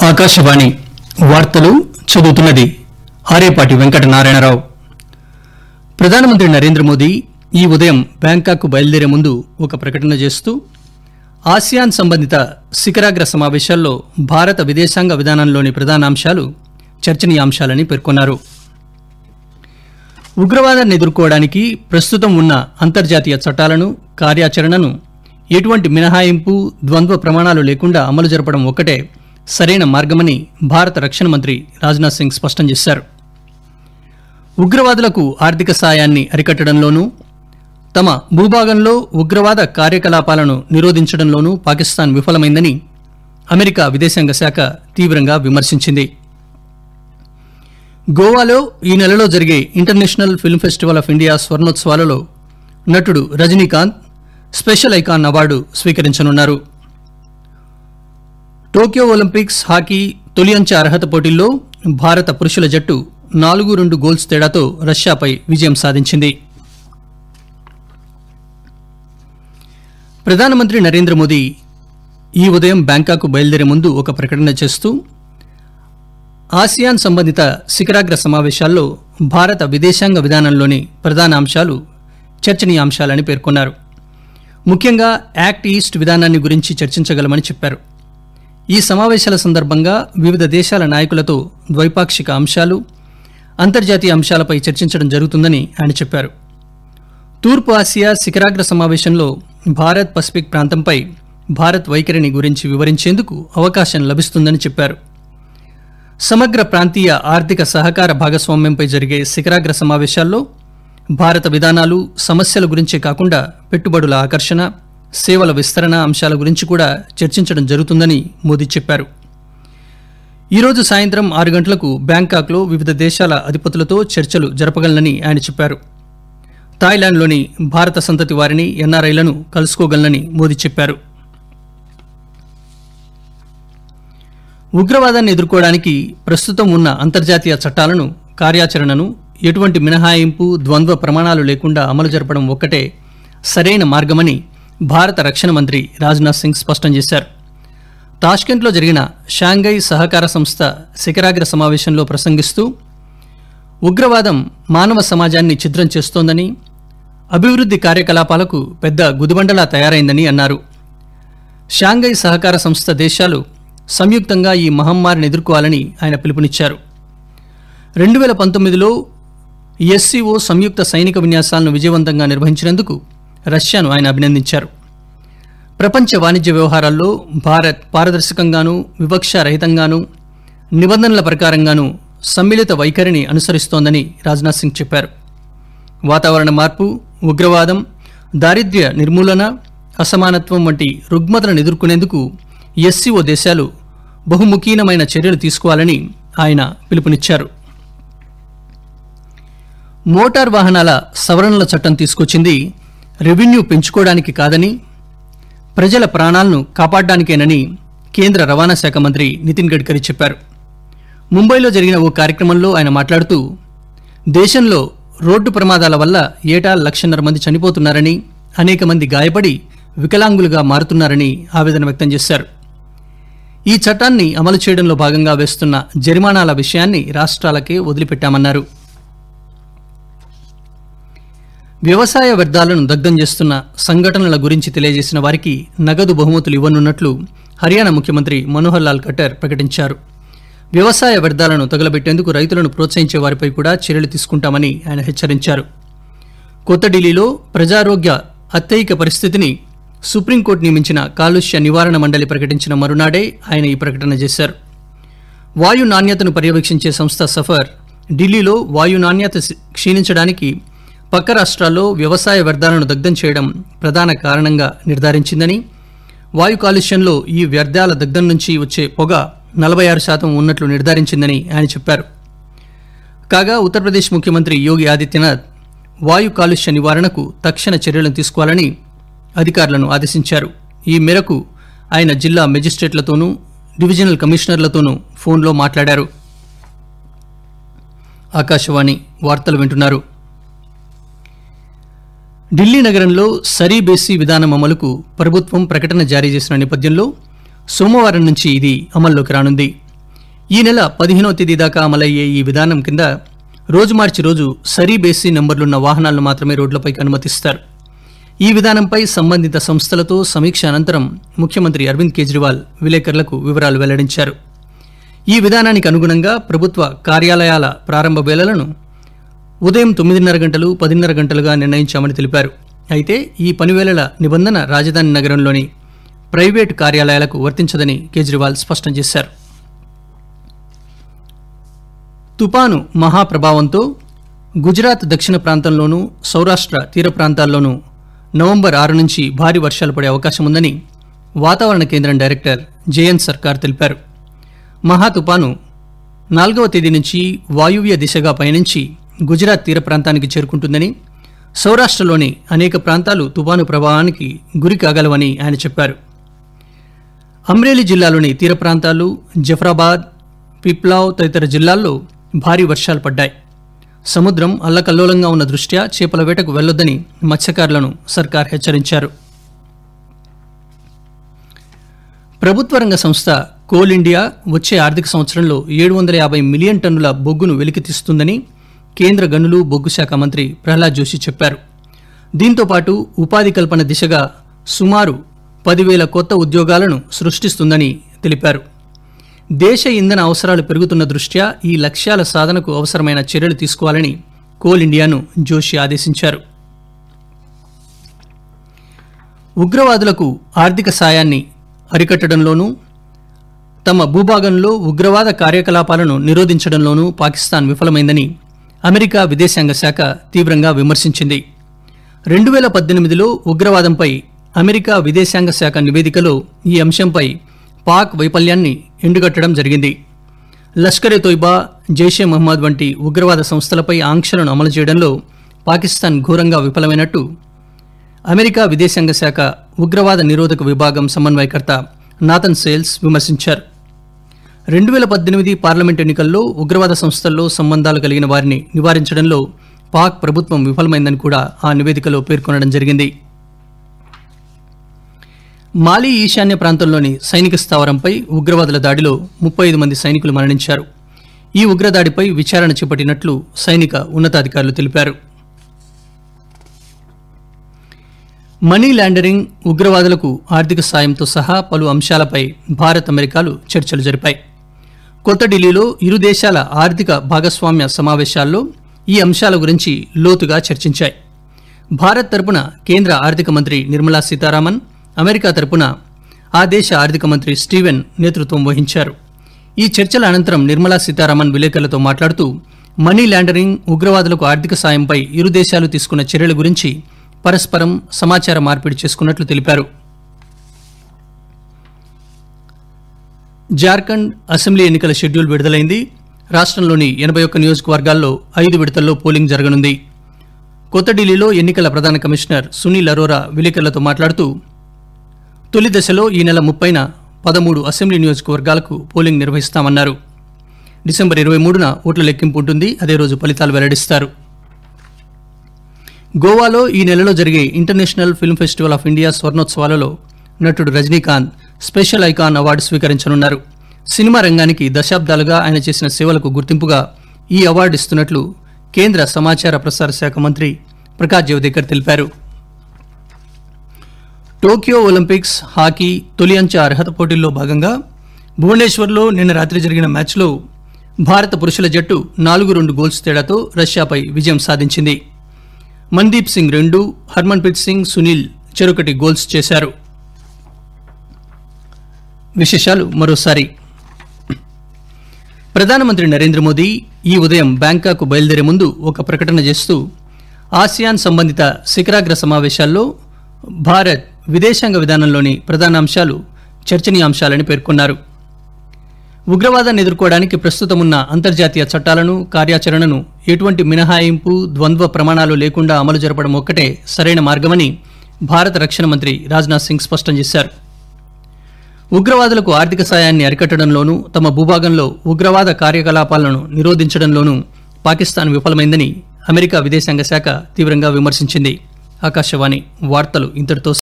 ఆకాశవాణి వార్తలు చదువుతున్నది ఆరేపాటి వెంకట నారాయణరావు ప్రధానమంత్రి నరేంద్ర మోదీ ఈ ఉదయం బ్యాంకాక్ బయలుదేరే ముందు ఒక ప్రకటన చేస్తూ ఆసియాన్ సంబంధిత శిఖరాగ్ర సమావేశాల్లో భారత విదేశాంగ విధానంలోని ప్రధానాంశాలు చర్చనీయాంశాలని పేర్కొన్నారు ఉగ్రవాదాన్ని ఎదుర్కోవడానికి ప్రస్తుతం ఉన్న అంతర్జాతీయ చట్టాలను కార్యాచరణను ఎటువంటి మినహాయింపు ద్వంద్వ ప్రమాణాలు లేకుండా అమలు జరపడం ఒక్కటే సరైన మార్గమని భారత రక్షణ మంత్రి రాజ్నాథ్ సింగ్ స్పష్టం చేశారు ఉగ్రవాదులకు ఆర్థిక సాయాన్ని అరికట్టడంలోనూ తమ భూభాగంలో ఉగ్రవాద కార్యకలాపాలను నిరోధించడంలోనూ పాకిస్తాన్ విఫలమైందని అమెరికా విదేశాంగ శాఖ తీవ్రంగా విమర్శించింది గోవాలో ఈ నెలలో జరిగే International Film Festival of India స్వర్ణోత్సవాలలో నటుడు రజనీకాంత్ స్పెషల్ ఐకాన్ అవార్డు స్వీకరించనున్నారు టోక్యో ఒలింపిక్స్ హాకీ తొలి అంచె అర్హత పోటీల్లో భారత పురుషుల జట్టు నాలుగు రెండు గోల్స్ తేడాతో రష్యాపై విజయం సాధించింది ప్రధానమంత్రి నరేంద్ర మోదీ ఈ ఉదయం బ్యాంకాక్ బయలుదేరే ముందు ఒక ప్రకటన చేస్తూ ఆసియాన్ సంబంధిత శిఖరాగ్ర సమావేశాల్లో భారత విదేశాంగ విధానంలోని ప్రధాన అంశాలు చర్చనీయాంశాలని పేర్కొన్నారు ముఖ్యంగా యాక్ట్ ఈస్ట్ విధానాన్ని గురించి చర్చించగలమని చెప్పారు ఈ సమావేశాల సందర్భంగా వివిధ దేశాల నాయకులతో ద్వైపాక్షిక అంశాలు అంతర్జాతీయ అంశాలపై చర్చించడం జరుగుతుందని ఆయన చెప్పారు తూర్పు ఆసియా శిఖరాగ్ర సమావేశంలో భారత్ పసిఫిక్ ప్రాంతంపై భారత్ వైఖరిని గురించి వివరించేందుకు అవకాశం లభిస్తుందని చెప్పారు సమగ్ర ప్రాంతీయ ఆర్థిక సహకార భాగస్వామ్యంపై జరిగే శిఖరాగ్ర సమావేశాల్లో భారత విధానాలు సమస్యల గురించే కాకుండా పెట్టుబడుల ఆకర్షణ సేవల విస్తరణ అంశాల గురించి కూడా చర్చించడం జరుగుతుందని మోదీ చెప్పారు ఈరోజు సాయంత్రం ఆరు గంటలకు బ్యాంకాక్లో వివిధ దేశాల అధిపతులతో చర్చలు జరపగలనని ఆయన చెప్పారు థాయిలాండ్లోని భారత సంతతి వారిని ఎన్ఆర్ఐలను కలుసుకోగలనని మోదీ చెప్పారు ఉగ్రవాదాన్ని ఎదుర్కోవడానికి ప్రస్తుతం ఉన్న అంతర్జాతీయ చట్టాలను కార్యాచరణను ఎటువంటి మినహాయింపు ద్వంద్వ ప్రమాణాలు లేకుండా అమలు జరపడం ఒక్కటే సరైన మార్గమని భారత రక్షణ మంత్రి రాజ్నాథ్ సింగ్ స్పష్టం చేశారు తాష్కెంట్లో జరిగిన షాంఘై సహకార సంస్థ శిఖరాగ్ర సమావేశంలో ప్రసంగిస్తూ ఉగ్రవాదం మానవ సమాజాన్ని ఛిద్రం చేస్తోందని అభివృద్ధి కార్యకలాపాలకు పెద్ద గుదిబండలా తయారైందని అన్నారు షాంఘై సహకార సంస్థ దేశాలు సంయుక్తంగా ఈ మహమ్మారిని ఎదుర్కోవాలని ఆయన పిలుపునిచ్చారు రెండు వేల పంతొమ్మిదిలో ఎస్సీఓ సంయుక్త సైనిక విన్యాసాలను విజయవంతంగా నిర్వహించినందుకు రష్యాను ఆయన అభినందించారు ప్రపంచ వాణిజ్య వ్యవహారాల్లో భారత్ పారదర్శకంగానూ వివక్ష రహితంగానూ నిబంధనల ప్రకారంగానూ సమ్మిళిత వైఖరిని అనుసరిస్తోందని రాజ్నాథ్ సింగ్ చెప్పారు వాతావరణ మార్పు ఉగ్రవాదం దారిద్ర్య నిర్మూలన అసమానత్వం వంటి రుగ్మతలను ఎదుర్కొనేందుకు ఎస్సీఓ దేశాలు బహుముఖీనమైన చర్యలు తీసుకోవాలని ఆయన పిలుపునిచ్చారు మోటార్ వాహనాల సవరణల చట్టం తీసుకొచ్చింది రెవెన్యూ పెంచుకోవడానికి కాదని ప్రజల ప్రాణాలను కాపాడడానికేనని కేంద్ర రవాణా శాఖ మంత్రి నితిన్ గడ్కరీ చెప్పారు ముంబైలో జరిగిన ఓ కార్యక్రమంలో ఆయన మాట్లాడుతూ దేశంలో రోడ్డు ప్రమాదాల వల్ల ఏటా లక్షన్నర మంది చనిపోతున్నారని అనేక మంది గాయపడి వికలాంగులుగా మారుతున్నారని ఆవేదన వ్యక్తం చేశారు ఈ చట్టాన్ని అమలు చేయడంలో భాగంగా వేస్తున్న జరిమానాల విషయాన్ని రాష్ట్రాలకే వదిలిపెట్టామన్నారు వ్యవసాయ వ్యర్థాలను దగ్ధం చేస్తున్న సంఘటనల గురించి తెలియజేసిన వారికి నగదు బహుమతులు ఇవ్వనున్నట్లు హర్యానా ముఖ్యమంత్రి మనోహర్ లాల్ ఖట్టర్ ప్రకటించారు వ్యవసాయ వ్యర్థాలను తగలబెట్టేందుకు రైతులను ప్రోత్సహించే వారిపై కూడా చర్యలు తీసుకుంటామని ఆయన హెచ్చరించారు కొత్త ఢిల్లీలో ప్రజారోగ్య అత్యయిక పరిస్థితిని సుప్రీంకోర్టు నియమించిన కాలుష్య నివారణ మండలి ప్రకటించిన మరునాడే ఆయన ఈ ప్రకటన చేశారు వాయు నాణ్యతను పర్యవేక్షించే సంస్థ సఫర్ ఢిల్లీలో వాయు నాణ్యత క్షీణించడానికి పక్క రాష్ట్రాల్లో వ్యవసాయ వ్యర్థాలను దగ్ధం చేయడం ప్రధాన కారణంగా నిర్ధారించిందని వాయు కాలుష్యంలో ఈ వ్యర్థాల దగ్ధం నుంచి వచ్చే పొగ నలభై ఆరు శాతం ఉన్నట్లు నిర్ధారించిందని ఆయన చెప్పారు కాగా ఉత్తరప్రదేశ్ ముఖ్యమంత్రి యోగి ఆదిత్యనాథ్ వాయు కాలుష్య నివారణకు తక్షణ చర్యలను తీసుకోవాలని అధికారులను ఆదేశించారు ఈ మేరకు ఆయన జిల్లా మెజిస్ట్రేట్లతోనూ డివిజనల్ కమిషనర్లతోనూ ఫోన్లో మాట్లాడారు ఆకాశవాణి వార్తలు వింటున్నారు ఢిల్లీ నగరంలో సరీ బేసీ విధానం అమలుకు ప్రభుత్వం ప్రకటన జారీ చేసిన నేపథ్యంలో సోమవారం నుంచి ఇది అమల్లోకి రానుంది ఈ నెల పదిహేనవ తేదీ దాకా అమలయ్యే ఈ విధానం కింద రోజు మార్చి రోజు సరీ బేసీ నంబర్లున్న వాహనాలను మాత్రమే రోడ్లపైకి అనుమతిస్తారు ఈ విధానంపై సంబంధిత సంస్థలతో సమీక్ష అనంతరం ముఖ్యమంత్రి అరవింద్ కేజ్రీవాల్ విలేకరులకు వివరాలు వెల్లడించారు ఈ విధానానికి అనుగుణంగా ప్రభుత్వ కార్యాలయాల ప్రారంభ వేళలను ఉదయం తొమ్మిదిన్నర గంటలు పదిన్నర గంటలుగా నిర్ణయించామని తెలిపారు అయితే ఈ పనివేళల నిబంధన రాజధాని నగరంలోని ప్రైవేటు కార్యాలయాలకు వర్తించదని కేజ్రీవాల్ స్పష్టం చేశారు తుపాను మహాప్రభావంతో గుజరాత్ దక్షిణ ప్రాంతంలోనూ సౌరాష్ట్ర తీర ప్రాంతాల్లోనూ నవంబర్ ఆరు నుంచి భారీ వర్షాలు పడే అవకాశం ఉందని వాతావరణ కేంద్రం డైరెక్టర్ జేఎన్ సర్కార్ తెలిపారు మహా తుపాను నాలుగవ తేదీ నుంచి వాయువ్య దిశగా పయనించి గుజరాత్ తీర ప్రాంతానికి చేరుకుంటుందని సౌరాష్ట్రలోని అనేక ప్రాంతాలు తుపాను ప్రభావానికి గురి కాగలవని ఆయన చెప్పారు అమ్రేలీ జిల్లాలోని తీర ప్రాంతాలు జఫరాబాద్ పిప్లావ్ తదితర జిల్లాల్లో భారీ వర్షాలు పడ్డాయి సముద్రం అల్లకల్లోలంగా ఉన్న దృష్ట్యా చేపల వేటకు వెళ్లొద్దని మత్స్యకారులను సర్కార్ హెచ్చరించారు ప్రభుత్వ రంగ సంస్థ కోల్ ఇండియా వచ్చే ఆర్థిక సంవత్సరంలో ఏడు వందల యాభై మిలియన్ టన్నుల బొగ్గును వెలికితీస్తుందని కేంద్ర గనులు బొగ్గు శాఖ మంత్రి ప్రహ్లాద్ జోషి చెప్పారు దీంతో పాటు ఉపాధి కల్పన దిశగా సుమారు పదివేల కొత్త ఉద్యోగాలను సృష్టిస్తుందని తెలిపారు దేశ ఇంధన అవసరాలు పెరుగుతున్న దృష్ట్యా ఈ లక్ష్యాల సాధనకు అవసరమైన చర్యలు తీసుకోవాలని కోల్ ఇండియాను జోషి ఆదేశించారు ఉగ్రవాదులకు ఆర్థిక సాయాన్ని అరికట్టడంలోనూ తమ భూభాగంలో ఉగ్రవాద కార్యకలాపాలను నిరోధించడంలోనూ పాకిస్తాన్ విఫలమైందని అమెరికా విదేశాంగ శాఖ తీవ్రంగా విమర్శించింది రెండు వేల పద్దెనిమిదిలో ఉగ్రవాదంపై అమెరికా విదేశాంగ శాఖ నివేదికలో ఈ అంశంపై పాక్ వైఫల్యాన్ని ఎండుగట్టడం జరిగింది లష్కర్ ఎ తోయిబా జైషే మహమ్మద్ వంటి ఉగ్రవాద సంస్థలపై ఆంక్షలను అమలు చేయడంలో పాకిస్తాన్ ఘోరంగా విఫలమైనట్టు అమెరికా విదేశాంగ శాఖ ఉగ్రవాద నిరోధక విభాగం సమన్వయకర్త నాథన్ సేల్స్ విమర్శించారు రెండు వేల పద్దెనిమిది పార్లమెంట్ ఎన్నికల్లో ఉగ్రవాద సంస్థల్లో సంబంధాలు కలిగిన వారిని నివారించడంలో పాక్ ప్రభుత్వం విఫలమైందని కూడా ఆ నివేదికలో పేర్కొనడం జరిగింది మాలి ఈశాన్య ప్రాంతంలోని సైనిక స్థావరంపై ఉగ్రవాదుల దాడిలో ముప్పై ఐదు మంది సైనికులు మరణించారు ఈ ఉగ్రదాడిపై విచారణ చేపట్టినట్లు సైనిక ఉన్నతాధికారులు తెలిపారు మనీ లాండరింగ్ ఉగ్రవాదులకు ఆర్థిక సాయంతో సహా పలు అంశాలపై భారత్ అమెరికాలు చర్చలు జరిపాయి కొత్త ఢిల్లీలో ఇరు దేశాల ఆర్థిక భాగస్వామ్య సమావేశాల్లో ఈ అంశాల గురించి లోతుగా చర్చించాయి భారత్ తరపున కేంద్ర ఆర్థిక మంత్రి నిర్మలా సీతారామన్ అమెరికా తరపున ఆ దేశ ఆర్థిక మంత్రి స్టీవెన్ నేతృత్వం వహించారు ఈ చర్చల అనంతరం నిర్మలా సీతారామన్ విలేకరులతో మాట్లాడుతూ మనీ లాండరింగ్ ఉగ్రవాదులకు ఆర్థిక సాయంపై ఇరు దేశాలు తీసుకున్న చర్యల గురించి పరస్పరం సమాచార మార్పిడి చేసుకున్నట్లు తెలిపారు జార్ఖండ్ అసెంబ్లీ ఎన్నికల షెడ్యూల్ విడుదలైంది రాష్ట్రంలోని ఎనభై ఒక్క నియోజకవర్గాల్లో ఐదు విడతల్లో పోలింగ్ జరగనుంది కొత్త ఢిల్లీలో ఎన్నికల ప్రధాన కమిషనర్ సునీల్ అరోరా విలేకరులతో మాట్లాడుతూ తొలి దశలో ఈ నెల ముప్పైన పదమూడు అసెంబ్లీ నియోజకవర్గాలకు పోలింగ్ నిర్వహిస్తామన్నారు డిసెంబర్ ఇరవై మూడున ఓట్ల లెక్కింపు ఉంటుంది అదే రోజు ఫలితాలు వెల్లడిస్తారు గోవాలో ఈ నెలలో జరిగే International Film Festival of India స్వర్ణోత్సవాలలో నటుడు రజనీకాంత్ స్పెషల్ ఐకాన్ అవార్డు స్వీకరించనున్నారు సినిమా రంగానికి దశాబ్దాలుగా ఆయన చేసిన సేవలకు గుర్తింపుగా ఈ అవార్డు ఇస్తున్నట్లు కేంద్ర సమాచార ప్రసార శాఖ మంత్రి ప్రకాష్ జవదేకర్ తెలిపారు టోక్యో ఒలింపిక్స్ హాకీ తొలి అంచె అర్హత పోటీల్లో భాగంగా భువనేశ్వర్లో నిన్న రాత్రి జరిగిన మ్యాచ్లో భారత పురుషుల జట్టు నాలుగు రెండు గోల్స్ తేడాతో రష్యాపై విజయం సాధించింది మన్దీప్ సింగ్ రెండు హర్మన్ప్రీత్ సింగ్ సునీల్ చెరొకటి గోల్స్ చేశారు విశేషాలు మరోసారి ప్రధానమంత్రి నరేంద్ర మోదీ ఈ ఉదయం బ్యాంకాక్ బయలుదేరే ముందు ఒక ప్రకటన చేస్తూ ఆసియాన్ సంబంధిత శిఖరాగ్ర సమావేశాల్లో భారత్ విదేశాంగ విధానంలోని ప్రధాన అంశాలు చర్చనీయాంశాలని పేర్కొన్నారు ఉగ్రవాదాన్ని ఎదుర్కోవడానికి ప్రస్తుతం ఉన్న అంతర్జాతీయ చట్టాలను కార్యాచరణను ఎటువంటి మినహాయింపు ద్వంద్వ ప్రమాణాలు లేకుండా అమలు జరపడం ఒక్కటే సరైన మార్గమని భారత రక్షణ మంత్రి రాజ్నాథ్ సింగ్ స్పష్టం చేశారు ఉగ్రవాదులకు ఆర్థిక సాయాన్ని అరికట్టడంలోనూ తమ భూభాగంలో ఉగ్రవాద కార్యకలాపాలను నిరోధించడంలోనూ పాకిస్తాన్ విఫలమైందని అమెరికా విదేశాంగ శాఖ తీవ్రంగా విమర్శించింది ఆకాశవాణి వార్తలు ఇంతటితో